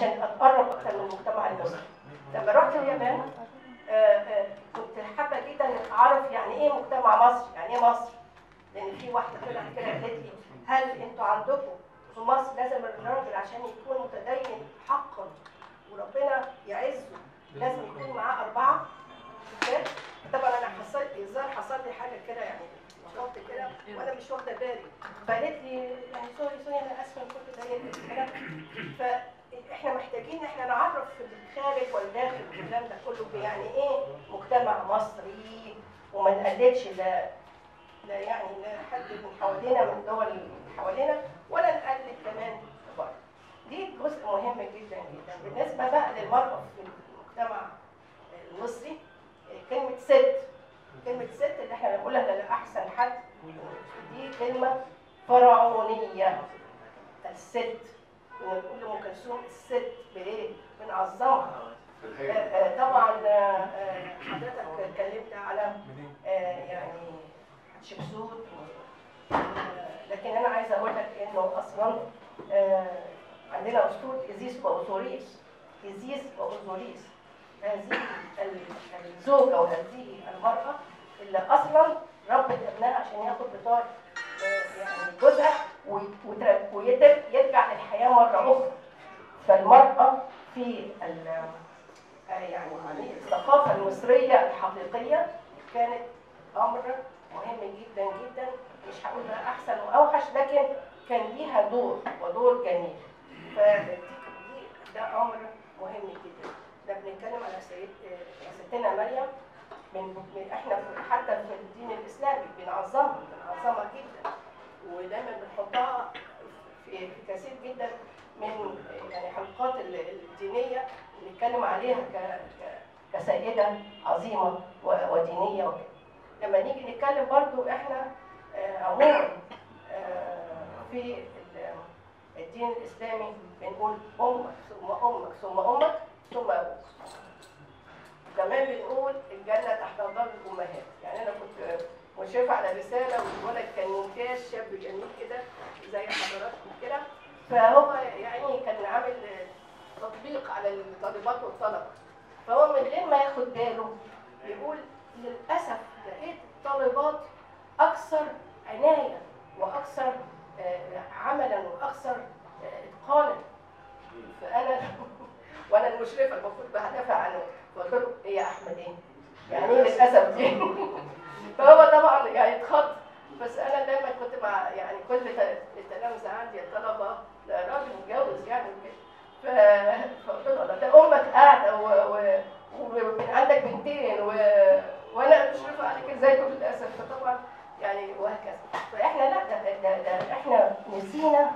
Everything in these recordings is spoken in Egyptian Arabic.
عشان اتقرب اكتر من المجتمع المصري لما رحت اليابان آه، آه، كنت حابه جدا اعرف يعني ايه مجتمع مصر يعني ايه مصر لان في واحده طلعت كده قالت لي هل انتوا عندكم في مصر لازم الراجل عشان يكون متدين حقا وربنا يعزه لازم يكون معاه اربعه ستات طبعا انا حصلت الظاهر حصل لي حاجه كده يعني شفت كده وانا مش واخده بالي فقالت لي يعني سوري سوري انا اسفه إن كنت ضايقتك كده فاحنا محتاجين ان احنا نعرف في الخارج والداخل والكلام ده كله يعني ايه مجتمع مصري وما نقلدش لا لا يعني لا حد من حوالينا من الدول اللي حوالينا ولا نقلد كمان بره دي جزء مهم جدا جدا بالنسبه بقى للمراه في المجتمع المصري كلمه ست كلمه ست اللي احنا بنقولها لاحسن حد دي كلمه فرعونيه الست بنقول لام كلثوم الست بايه؟ بنعظمها آه، آه، طبعا آه، آه، حضرتك اتكلمت على آه، يعني حتشبسوت و- آه، لكن انا عايزه اقول لك انه اصلا آه، عندنا اسطوره ايزيس واوزوريس ايزيس واوزوريس هذه ال- الزوجه وهذه المراه اللي اصلا ربت ابنها عشان ياخد بطار آه، يعني جوزها وي- وتر- ويتر- يرجع للحياه مره اخرى فالمراه في ال- آه، يعني الثقافه المصريه الحقيقيه كانت امر مهم جدا جدا مش هقول بقى احسن واوحش لكن كان ليها دور ودور جميل فدي ده امر مهم جدا ده بنتكلم على سيد آه، ستنا مريم من من- احنا في- حتى في الدين الاسلامي بنعظمها بنعظمها جدا ودايما بنحطها في في كثير جدا من يعني حلقات ال- الدينيه بنتكلم عليها ك ك- كسيده عظيمه و- ودينيه وكده. لما نيجي نتكلم برضو احنا آه، عموما آه، في ال- الدين الاسلامي بنقول امك ثم امك ثم امك ثم ابوك. كمان بنقول الجنه تحت اقدام الامهات، يعني انا كنت مشرفه على رساله والولد كان ممتاز شاب جميل كده زي حضراتكم كده فهو يعني كان عامل تطبيق على الطالبات والطلبه فهو من غير ما ياخد باله يقول للاسف لقيت الطالبات اكثر عنايه واكثر آه، عملا واكثر آه، اتقانا فانا وانا المشرفه المفروض بدافع عنه فقلت له ايه يا احمد ايه؟ يعني ايه للاسف دي؟ فهو طبعا يعني اتخض بس انا دايما كنت مع يعني كل ت- التلامذه عندي الطلبه ده راجل متجوز يعني وكده ف- فقلت له "لا، ده امك قاعده و- و- وعندك بنتين و... وانا مشرفه عليك ازاي تقول للاسف فطبعا يعني وهكذا فاحنا لا ده, ده, ده احنا نسينا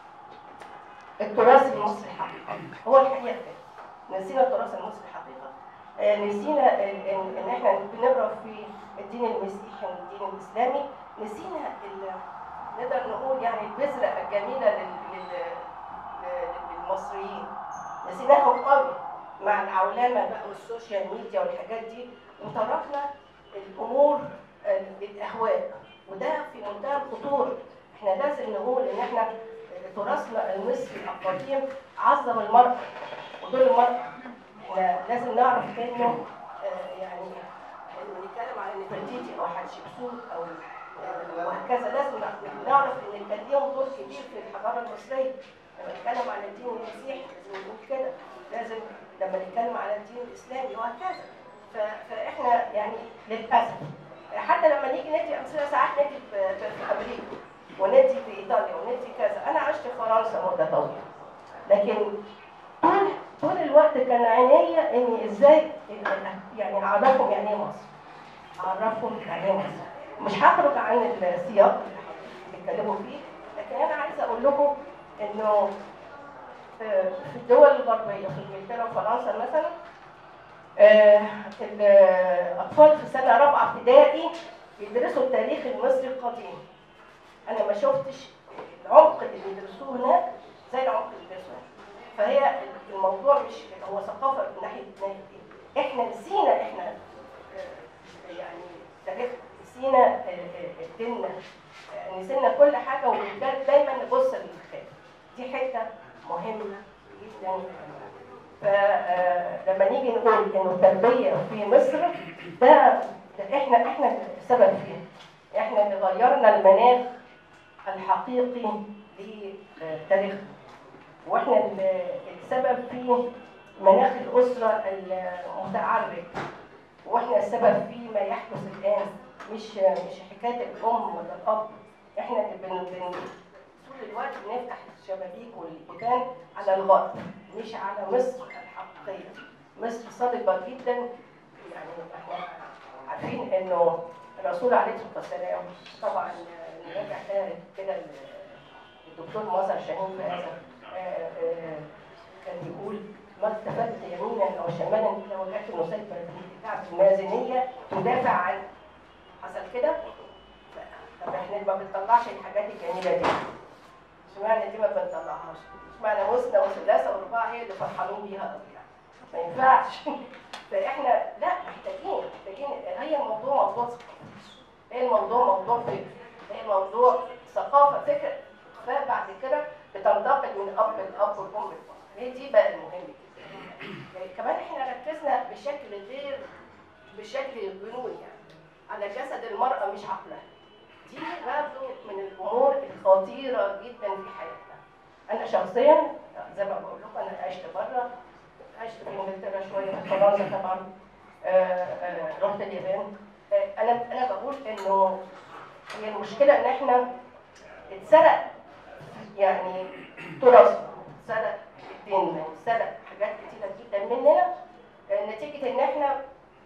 التراث المصري حقيقه هو الحقيقه كده نسينا التراث المصري حقيقه آه، نسينا ال- ان إن احنا بنقرا في الدين المسيحي والدين الاسلامي نسينا ال- نقدر نقول يعني البذره الجميله لل- لل- لل- للمصريين نسيناهم قوي مع العولمه بقى والسوشيال ميديا والحاجات دي وتركنا الامور ال- الاهواء وده في منتهى الخطوره احنا لازم نقول ان احنا تراثنا المصري القديم عظم المراه ودور المراه احنا لازم نعرف انه آه، يعني لما نتكلم على نفرتيتي او حتشبسوت او آه، وهكذا لازم نعرف ان كان ليهم دور كبير في الحضاره المصريه لما نتكلم على الدين المسيحي لازم نقول كده لازم لما نتكلم على الدين الاسلامي وهكذا ف- فاحنا يعني للاسف حتى لما نيجي ندي امثله ساعات ندي في, في, في امريكا وندي في ايطاليا وندي كذا انا عشت في فرنسا مده طويله لكن طول طول الوقت كان عينيا اني ازاي يعني اعرفهم يعني ايه مصر اعرفهم يعني ايه مصر مش هخرج عن السياق اللي بيتكلموا فيه لكن انا عايزه اقول لكم انه آه، في الدول الغربيه في انجلترا وفرنسا مثلا آه، الاطفال في سنه رابعه ابتدائي بيدرسوا التاريخ المصري القديم انا ما شفتش العمق اللي بيدرسوه هناك زي العمق اللي بيدرسوه هناك. فهي الموضوع مش هو ثقافه من ناحيه ناحية إيه؟ احنا نسينا احنا آه، يعني تاريخ نسينا آه، آه، ديننا آه، نسينا كل حاجه ودايما نبص للخير دي حته مهمه جدا فلما نيجي نقول انه التربيه في مصر ده, ده احنا احنا السبب فيه احنا اللي غيرنا المناخ الحقيقي لتاريخنا واحنا اللي السبب في مناخ الاسره المتعرج واحنا السبب في ما يحدث الان مش مش حكايه الام ولا الاب احنا اللي بن بن طول الوقت بنفتح الشبابيك والبيبان على الغرب مش على مصر الحقيقيه مصر صلبه جدا يعني احنا عارفين انه الرسول عليه الصلاه والسلام طبعا نرجع كده كده الدكتور مظهر شاهين في هذا آه، آه، كان بيقول ما التفت يمينا او شمالا الا وجدت نصيبه بنت كعب المازنيه تدافع عن حصل كده طب احنا ما بنطلعش الحاجات الجميله دي اشمعنى دي ما بنطلعهاش اشمعنى مثنى وثلاثه ورباعه هي اللي فرحانين بيها قوي يعني ما ينفعش فاحنا لا محتاجين محتاجين هي الموضوع موضوع ثقافه هي الموضوع موضوع فكر هي الموضوع ثقافه فكر فبعد كده بتنتقل من اب لاب والام للام هي دي بقى المهم جدا كمان احنا ركزنا بشكل غير بشكل جنوني يعني على جسد المرأة مش عقلها دي برضه من الأمور الخطيرة جدا في حياتنا أنا شخصيا زي ما بقول لكم أنا عشت بره عشت في إنجلترا شوية في فرنسا طبعا آه، آه، رحت اليابان آه، أنا أنا بقول إنه هي المشكلة إن إحنا اتسرق يعني تراثنا اتسرق ديننا اتسرق حاجات كتيرة جدا مننا آه، نتيجة إن إحنا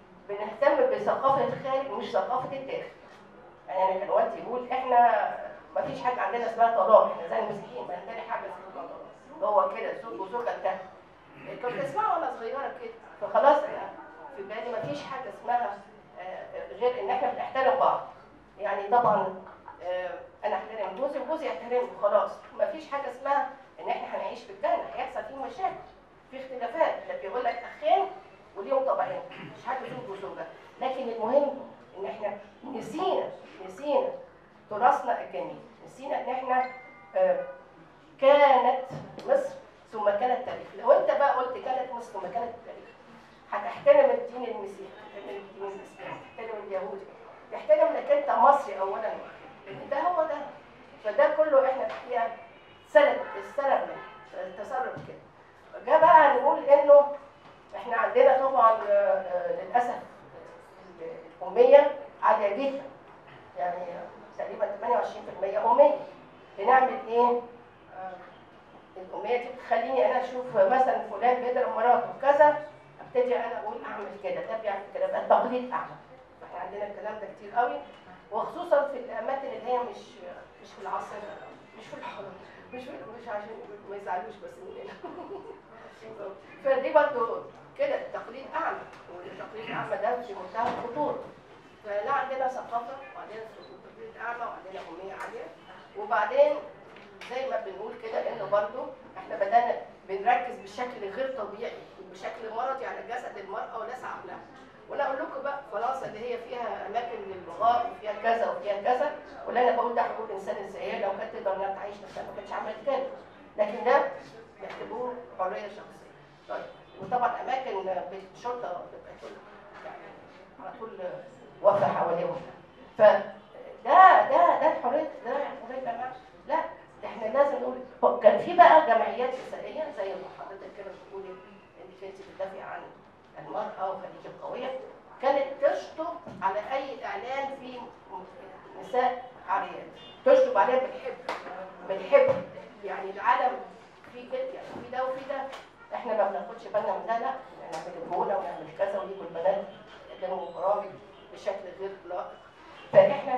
بنهتم بثقافة الخارج مش ثقافة الداخل. يعني أنا كان والدي يقول إحنا ما فيش حاجة عندنا اسمها طلاق، إحنا زي المسيحيين ما عندنا حاجة اسمها طلاق. هو كده زوج وزوجة انتهى. كنت بسمعها وأنا صغيرة كده، فخلاص يعني في بالي ما فيش حاجة اسمها آه، غير إن إحنا بنحترم بعض. يعني طبعا آه، أنا أحترم جوزي وجوزي يحترمني وخلاص، ما فيش حاجة اسمها إن إحنا هنعيش في الجنة، هيحصل فيه مشاكل، في اختلافات، ده بيقول لك أخين وليهم طبعين مش حاجه زوج وزوجه لكن المهم ان احنا نسينا نسينا تراثنا الجميل نسينا ان احنا آه، كانت مصر ثم كانت تاريخ لو انت بقى قلت كانت مصر ثم كانت التاريخ هتحترم الدين المسيحي تحترم الدين المسيحي تحترم اليهودي تحترم انك انت مصري اولا لان ده هو ده فده كله احنا الحقيقه سلب السلب منه التسرب كده جه بقى نقول انه احنا عندنا طبعا آه، آه، للاسف الاميه عاليه جدا يعني تقريبا 28% اميه بنعمل ايه؟ آه، الاميه دي بتخليني انا اشوف مثلا فلان بيضرب مراته كذا ابتدي انا اقول اعمل كده ده بيعمل كده بقى التقليد اعمى احنا عندنا الكلام ده كتير قوي وخصوصا في الاماكن اللي هي مش مش في العاصمه مش في الحضر مش في مش عشان ما يزعلوش بس مننا فدي برضه كده التقليد اعمى والتقليد الاعمى ده في منتهى الخطوره فلا عندنا ثقافه وعندنا تقليد اعمى وعندنا اميه عاليه وبعدين زي ما بنقول كده انه برضه احنا بدانا بنركز بشكل غير طبيعي وبشكل مرضي على جسد المراه وليس عقلها وانا اقول لكم بقى فرنسا اللي هي فيها اماكن للبغاء وفيها كذا وفيها كذا واللي انا بقول ده حقوق الانسان ازاي لو كانت تقدر انها تعيش نفسها ما كانتش عملت كده لكن ده بيعتبروه حريه شخصيه طيب وطبعا اماكن الشرطه بتبقى كل يعني على طول واقفه حواليهم فده ده ده الحريه ده حريه جماعه لا ده احنا لازم نقول كان في بقى جمعيات نسائيه زي ما حضرتك كده بتقولي انك انت بتدافعي عن المراه وخليج القويه كانت تشطب على اي اعلان فيه نساء عاريات تشطب عليها بالحب بالحب يعني العالم في كده يعني في ده وفي ده احنا ما بناخدش بالنا من ده لا نعمل الجونه ونعمل كذا ويجوا البنات يقدموا برامج بشكل غير لائق فاحنا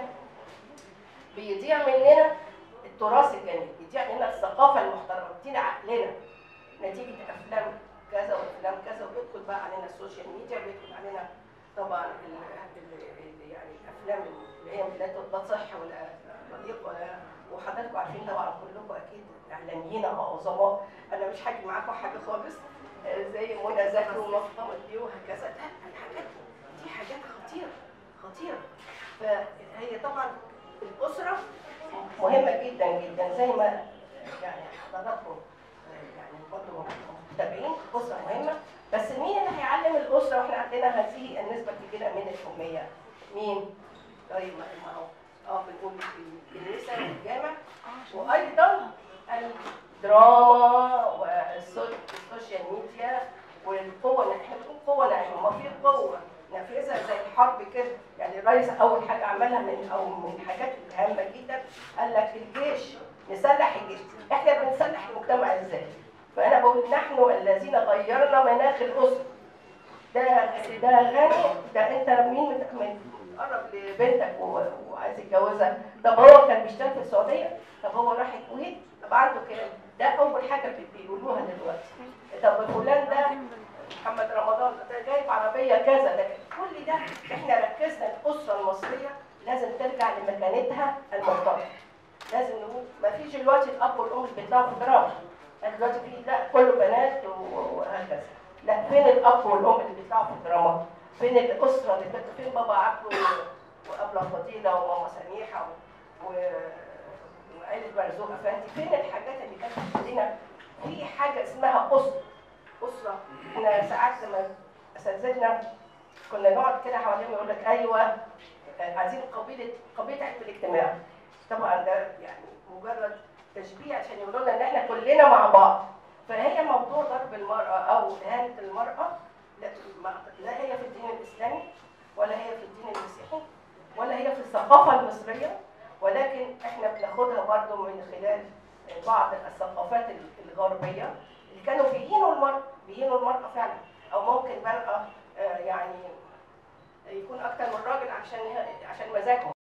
بيضيع مننا التراث الجميل بيضيع مننا الثقافه المحترمه بتضيع عقلنا نتيجه افلام كذا وافلام كذا ويدخل بقى علينا السوشيال ميديا ويدخل علينا طبعا ال ال ال يعني الافلام اللي هي لا لا تصح ولا طريق ولا وحضراتكم عارفين طبعا كلكم اكيد اعلاميين او عظماء انا مش هاجي معاكم حاجه خالص آه، زي منى زكي ومفهوم دي وهكذا لا الحاجات دي حاجات خطيره خطيره فهي طبعا الاسره مهمه جدا جدا زي ما يعني حضراتكم يعني برضه متابعين الاسره مهمه بس مين اللي هيعلم الاسره واحنا عندنا هذه النسبه الكبيره من الاميه؟ مين؟ طيب ما ما هو اه بنقول في الكنيسه والجامع وايضا الدراما والسوشيال ميديا والقوه احنا بنقول قوه ناعمه ما في قوه نافذه زي الحرب كده يعني الرئيس اول حاجه عملها من او من الحاجات الهامه جدا قال لك الجيش نسلح الجيش احنا بنسلح المجتمع ازاي؟ فانا بقول نحن الذين غيرنا مناخ الاسره ده ده غني ده انت مين مت- من تقرب لبنتك و- وعايز يتجوزها طب هو كان بيشتغل في السعوديه طب هو راح الكويت طب عنده كام ده اول حاجه بي- بيقولوها دلوقتي طب فلان ده محمد رمضان ده جايب عربيه كذا ده كل ده احنا ركزنا الاسره المصريه لازم ترجع لمكانتها المحترمه لازم نقول ما فيش دلوقتي الاب والام اللي بيطلعوا في دراما يعني دلوقتي في لا كله بنات و- وهكذا لا فين الاب والام اللي بيطلعوا في الدراما فين الاسره اللي بت... فين بابا عبده و- وابله فضيله وماما سميحه و... و... وعيلة مرزوق افندي فين الحاجات اللي كانت عندنا في حاجه اسمها اسره اسره احنا ساعات لما اساتذتنا كنا نقعد كده حواليهم يقول لك ايوه آه، عايزين قبيله قبيله علم الاجتماع طبعا ده يعني مجرد تشبيه عشان يقولوا لنا ان احنا كلنا مع بعض فهي موضوع ضرب المراه او اهانه المراه لا, ما- لا هي في الدين الاسلامي ولا هي في الدين المسيحي ولا هي في الثقافه المصريه ولكن احنا بناخدها برضو من خلال بعض الثقافات الغربيه اللي كانوا بيهينوا المراه بيهينوا المراه فعلا او ممكن بقى آه، يعني يكون اكتر من راجل عشان عشان مزاجهم